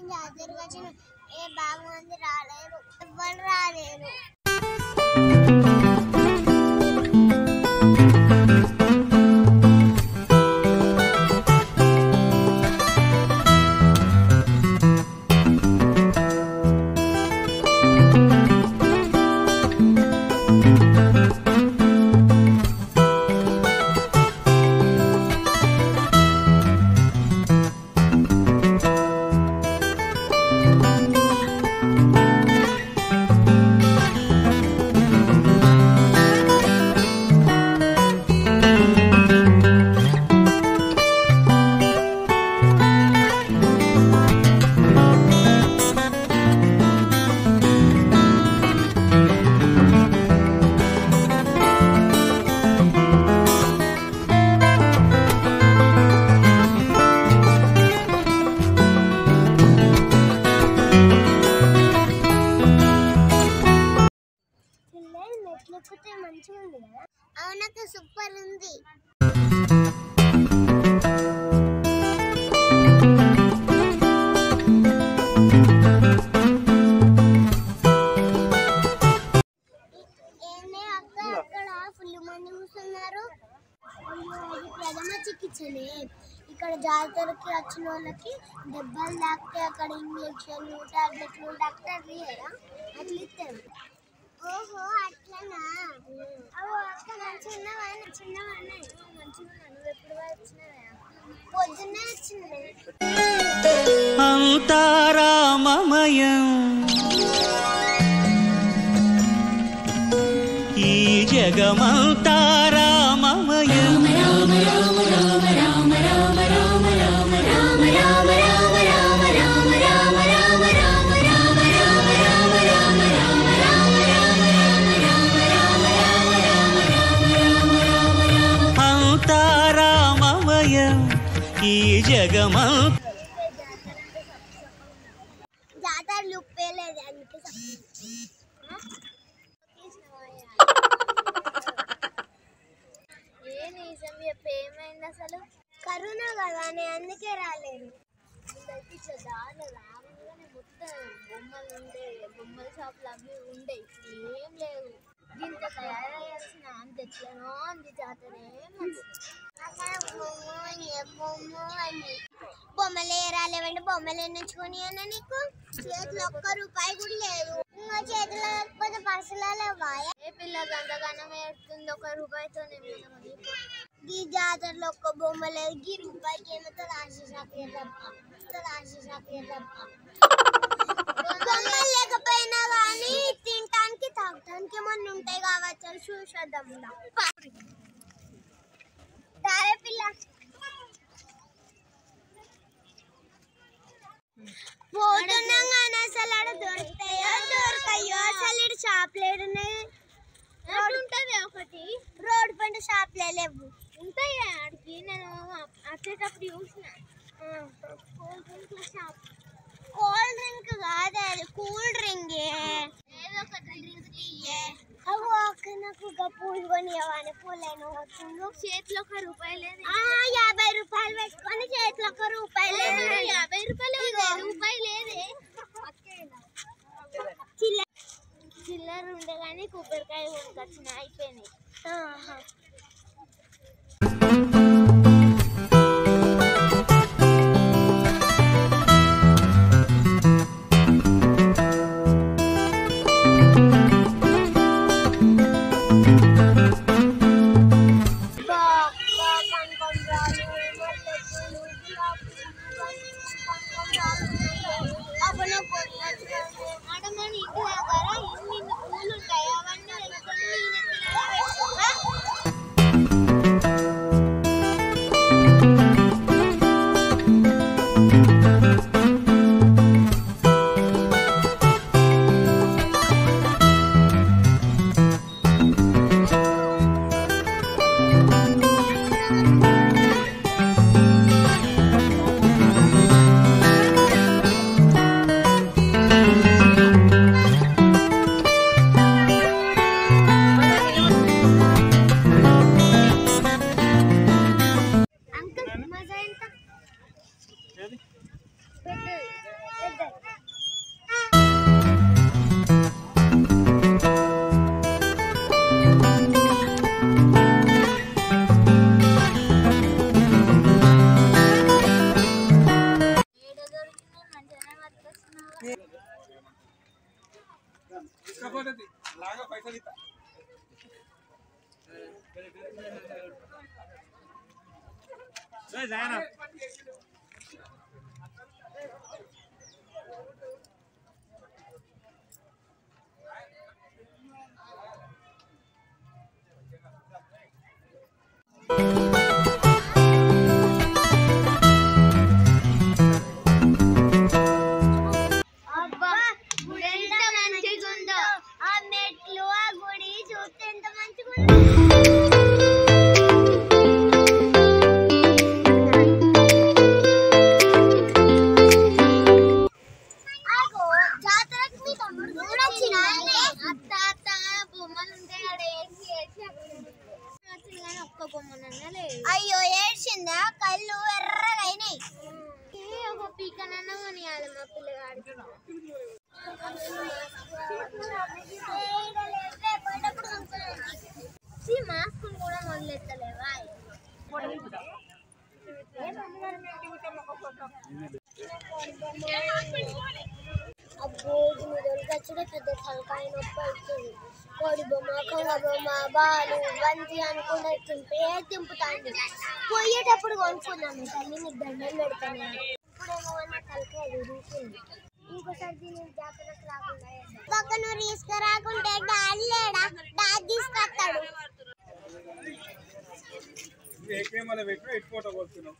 జాతరకు వచ్చిన ఏ బాగా మంది రాలేరు ఎవ్వరు రాలేరు పిల్లలు మెట్లు ఎక్కితే మంచిగా ఉంది కదా అవునక్క సూపర్ ఉంది ఏంది అక్క అక్కడ ఫుల్ మంది కూర్చున్నారు అయ్యో, ఇది ప్రథమ చికిత్సనే ఇక్కడ జాతరకి వచ్చిన వాళ్ళకి దెబ్బలు తాకితే అక్కడ ఇంజక్షన్లు టాబ్లెట్లు డాక్టర్ లేరా అట్లా ఇస్తారు ఓహో అట్లనా అవో అక్క మంచిగా ఉన్నావా చిన్నవాడిని మంచిగా ఉన్నా నువ్వు ఎప్పుడు వచ్చినవా పొద్దున్నే వచ్చింది అంతారామమయం ఈ జగమంతారామమయం అంతారామమయం ఈ జగమంత జాతర లుప్పేలేదు అందుకే ఏ నిజం చెప్పి ఏమైంది అసలు కరోనా కదా అని అందుకే రాలేదు ముందైతే ఇట్లా దారిలో రాగానే మొత్తం బొమ్మలు ఉండే బొమ్మల షాపులు అవి ఉండే ఏం లేవు దీంతో తయారయ్యాల్సిన అంత ఎట్లనో అంది జాతర బొమ్మలు ఏరాలేవంటే బొమ్మలు ఎన్నుకొని అన్న నీకు చేతిలో ఒక్క రూపాయి కూడా లేదు ఇంకా చేతిలో లేకపోతే పర్సులో లేవా ఏ పిల్ల గంటగానం ఏడుతుంది ఒక రూపాయితో ఈ జాతరలో ఒక్క బొమ్మ లేదు ఈ రూపాయికి ఏమో ఆశీషాకే తప్ప ఆశీషాకే తప్ప బొమ్మలు లేకపోయినా కానీ తినటానికి తాగటానికి ఏమన్నా ఉంటాయి కావచ్చు అని చూసేద్దాం దారే పిల్ల పోతున్నాం కానీ అసలు ఆడ దొరుకుతాయో దొరకాయో అసలు ఇటు షాప్లు ఉన్నాయి ఉంటుంది ఒకటి రోడ్ పంట షాప్లే లేవు ఉంటాయి ఆడికి నేను వచ్చేటప్పుడు చూసిన cool drink shop cool drink కాదు అది కూల్ డ్రింక్ ఏదో ఒక డ్రింక్ తీయే అవు అక్క నాకు ఒక పూలు కొనియవాని పూలైన వచ్చిండు చేతిలో ఒక రూపాయి లేదు యాభై రూపాయలు పెట్టుకొని చేతిలో ఒక రూపాయి లేదు యాభై రూపాయలు రూపాయి లేదే చిల్లర చిల్లర ఉండే కానీ కొబ్బరికాయ కొనుకొచ్చిన అయిపోయినాయి ఇష్టపడ్డది లాగా పైసలు ఇస్తా అబ్బా గుడి ఎంత మంచిగా ఉందో ఆ మెట్లు ఆ గుడి చూస్తే ఎంత మంచిగా ఉందో ఆగో, జాతరకు మీ తమ్ముడు కూడా వచ్చినా? అత్త అత్త బొమ్మలు ఉంటే ఆడ ఏడ్చి ఏడ్చి అక్కడ వచ్చింది కానీ ఒక్క బొమ్మనన్నా లేదు అయ్యో ఏడ్చిందా కళ్ళు ఎర్రగా అయినాయి ఒక పీకనన్నా కొనియాలి మా పిల్లగాడికి మాస్క్ కూడా మొదలెత్తలేవా అబ్బో దీని దొరికొచ్చుడే పెద్ద తలకాయ నొప్పి అవుతుంది కోడి బొమ్మ కొంగ బొమ్మ బాలు వంతి అనుకుంటే తింపే తింపుతాంది పోయేటప్పుడు కొనుక్కున్నాము తల్లి నీకు దండం పెడతాను ఇప్పుడేమో నా తలకాయ విరుగుతుంది ఇంకోసారి దీని జాగ్రత్త రాకుండా పక్క నువ్వు తీసుకురాకుంటే డాడీ లేడా డాడీ తీసుకొస్తాడు ఏ కెమెరా పెట్టు ఎటు ఫోటో కొడుతున్నావు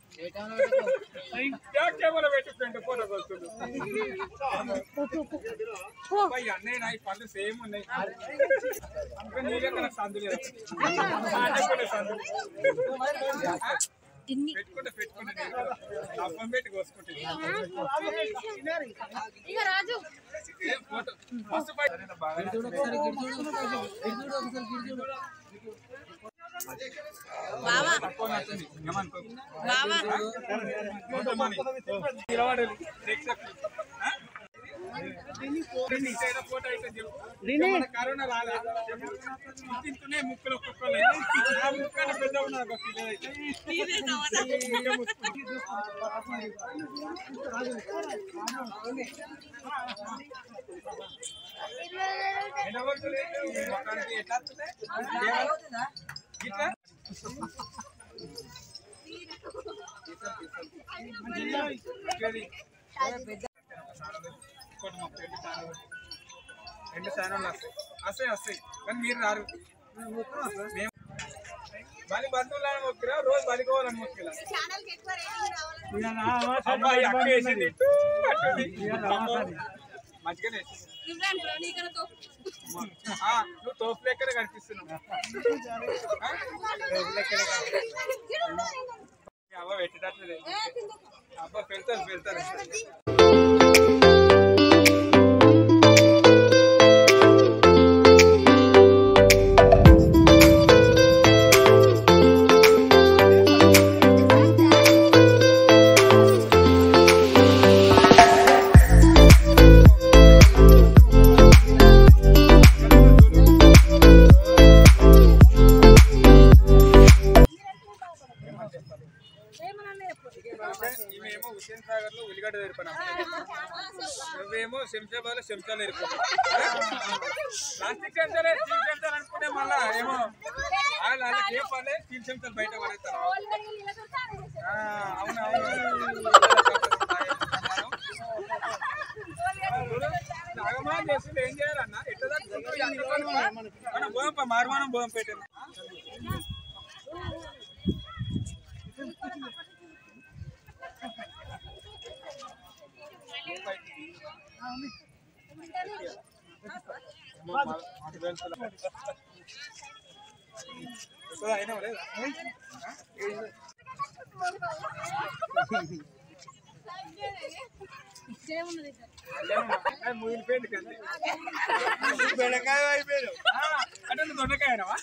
ఏ కెమెరా పెట్టు ఫ్రంట్ ఫోటో కొడుతున్నావు అబ్బాయి అన్నయ్య నా ఈ పళ్ళు సేమ్ ఉన్నాయి అందుకని నీ దగ్గర సందు లేదు నా దగ్గర సందు పెట్టుకుంటే పెట్టుకుంటే అబ్బం పెట్టి కోసుకుంటే ఏ ఫోటో మస్తు బయట బాగా తక్కువ నచ్చింది ఏమనుకో కొంతమంది నిలబడాలి ఆ? నీకు ఏదో ఫోటో అయితే చెప్పు. మన కరోనా రాలే తింటూనే ముక్కలు ఒక్కొక్కరు ఆ ముక్కలు పెద్ద ఉన్నారు ఒక పిల్లలైతే. ఇంకా ముక్కు. నిలబడతలేదు. మొత్తానికి ఎట్లా వస్తుంది? ఏమవుతుందా? ఇట్లా? ఇట్లది. ఇంకోటి మా ఫ్రెండ్ ఛానల్. రెండు ఛానల్ వస్తాయి వస్తాయి వస్తాయి కానీ మీరు రారు మేము బలి బంధువులని మొక్కిరా రోజు బలికోవాలని మొక్కిరా అబ్బాయి అక్క వేసింది ఇటు, అటు ఇది. మంచిగానే వేసింది. ఆ, నువ్వు తోపు లెక్కనే కనిపిస్తున్నావు ఆ? తోపు లెక్కనే కనిపిస్తున్నావు. అవ్వ పెట్టేటట్లేదు అబ్బా పెడతారు పెడతారు ఇవేమో హుస్సేన్ సాగర్ లో ఉల్లిగడ్డ తెరిపోయినా నువ్వేమో శంషాబాద్ లో శంషాలు తెరిపో ప్లాస్టిక్ చెంచాలే స్టీల్ చెంచాలు అనుకుంటే మళ్ళా ఏమో వాళ్ళు వాళ్ళకి ఏ పర్లే స్టీల్ చెంచాలు బయట పడేస్తారు ఆ, అవును అవును నాగమాన్ చేసి ఏం చేయాలన్నా ఎట్లా తట్టుకుంటావు? ఎంత కొనుక్కో? మనం పోదాం మార్మానం పోదాం పెట్టాను అయినా లేదా ముగిలిపోయింది కదా బెండకాయ అయిపోయాడు అంటే నువ్వు దొండకాయనవా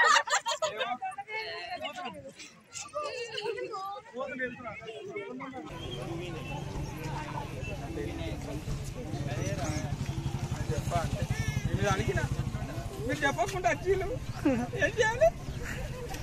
చెప్పా అంటే మీరు అడిగిన మీరు చెప్పకుండా వచ్చీలు ఏం చేయాలి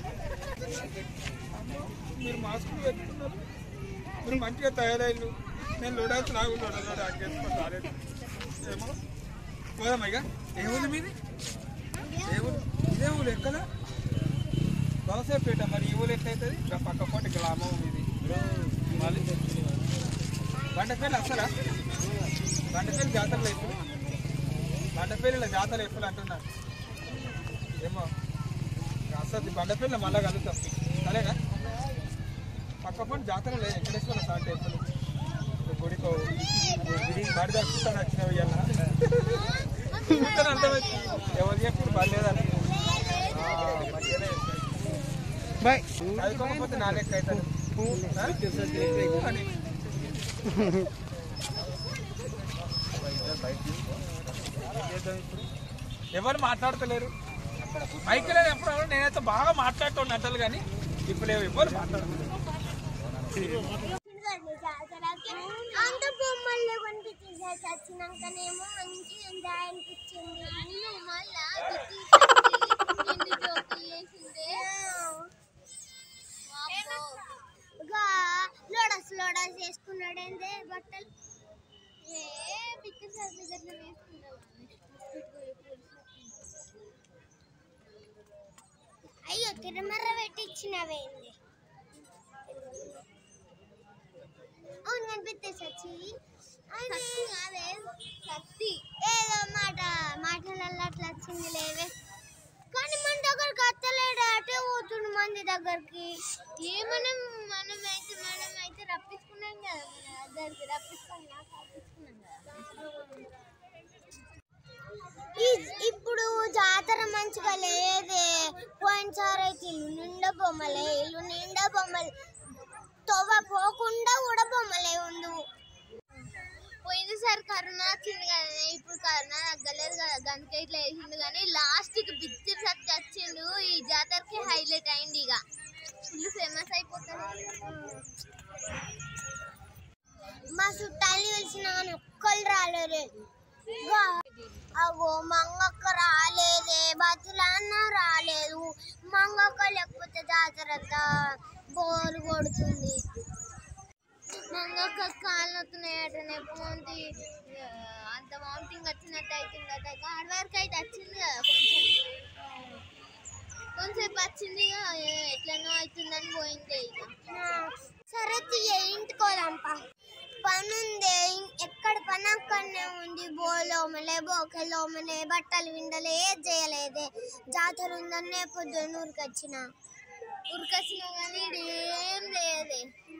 మీరు మాస్కులు పెట్టుకున్నారు మీరు మంచిగా తయారయ్యారు నేను లోడాల్సి నాకు లోడ లోడ అగ్గేసుకొని రాలేదు ఏమో పోదామా ఇక ఏ ఊరు మీది ఏ ఊరు ఇదే ఊరు ఎక్కడ దోసేపేట మరి ఈ ఊరు ఎట్లయితుంది ఇంకా పక్క పోటీ గ్రామం ఇది మళ్ళీ బండపల్లి వస్తారా బండపల్లి జాతరలు ఎప్పుడు బండపల్లిలో జాతర ఎప్పుడు అంటున్నారు ఏమో వస్తుంది బండపల్లి మళ్ళా కలుగుతాం సరేనా పక్క పని జాతర లేదు వెంకటేశ్వర స్వామి టెంపుల్ గుడికో గుడి బడి దక్కుతాను వచ్చినవి ఇవాళ అర్థమైంది ఎవరు చెప్పి బాగాలేదని బాయ్ చదువుకోకపోతే నా లెక్క అవుతాను ఆ? అని. ఎవరు మాట్లాడతలేరు మైక్ లేదు ఎప్పుడు ఎవరు నేనైతే బాగా మాట్లాడుతున్నా అంటారు కానీ ఇప్పుడు ఎవరు మాట్లాడతలేరు అంత బొమ్మల్లో కనిపించేసి వచ్చినాకనేమో మంచి ఎంజాయ్ అనిపించింది మళ్ళా లోడస్ లోడస్ వేసుకున్నాడేందే బట్టలు ఏ పిక్చర్ సర్టిఫికెట్లు వేసుకున్నావు అయ్యో తిరుమల పెట్టించినవేంది అవును కనిపిస్తే సచ్చి అదే సత్తి ఏదో మాట మాటలలో అట్లా వచ్చింది లేవే కానీ మన దగ్గరకు అత్తలేడు అటే పోతుండు మంది దగ్గరికి ఏమనం మనం అయితే మనం అయితే రప్పించుకున్నాం కదా మన దగ్గరికి రప్పించుకొని నాకు రప్పించుకున్నాం కదా ఈ- ఇప్పుడు జాతర మంచిగా లేదే పోయినసారి అయితే ఇల్లు నిండా బొమ్మలే ఇల్లు నిండా బొమ్మలు తవ్వ పోకుండా కూడా బొమ్మలే ఉండు పోయినసారి కరోనా వచ్చింది కదా ఇప్పుడు కరోనా తగ్గలేదు కదా గందుకే ఇట్లా వేసిండు కానీ లాస్ట్ కి బిత్తిరి సత్తి వచ్చిండు ఈ జాతరకి హైలైట్ అయింది ఇక ఫుల్ ఫేమస్ అయిపోతుంది మా చుట్టాలు తెలిసిన కానీ ఒక్కళ్ళు రాలేరు అగో మంగక్క రాలేదే బతులన్న రాలేదు మంగక్క లేకపోతే జాతర అంతా బోరు కొడుతుంది మంగక్క కాళ్ళు నొత్తున్నాయట నెప్పమంతి అంత వామిటింగ్ వచ్చినట్టు అవుతుందట గాడి వరకు అయితే వచ్చింది కదా కొంచెం కొంచెంసేపు వచ్చింది ఇక ఏ- ఎట్లనో అవుతుందని పోయింది ఇక సరే తీయ ఇంటికోదాంపా పని ఉంది ఎక్కడ పని అక్కడనే ఉంది బోలోమలే బోకెలోమలే బట్టలు విండలే ఏది చేయలేదే జాతర ఉందనే పొద్దున్న ఊరికొచ్చిన ఊరికొచ్చిన కానీ ఈడ ఏం లేదే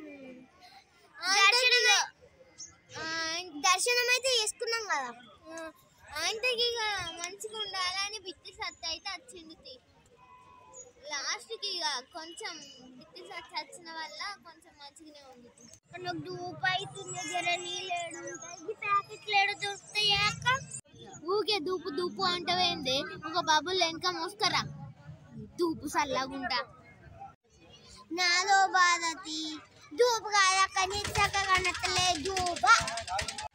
దర్శనం అయితే చేసుకున్నాం కదా ఆయనకి ఇక మంచిగా ఉండాలని బిత్తి సత్త అయితే వచ్చింది తీ. లాస్ట్కి ఇక కొంచెం బిత్తి సత్త వచ్చిన వల్ల కొంచెం మంచిగానే ఉంది నాకు దూపు అవుతుంది జర నీళ్ళు ఉంటాయి ప్యాకెట్లు ఏడు దొరుకుతాయి ఊకే దూపు దూపు అంటవేంది ఒక బబుల్ వెనక మోస్తారా దూపు సల్లగుంటా నాదో బాధతి దూపు కాదక్క నిచ్చక కనత్తలే దూప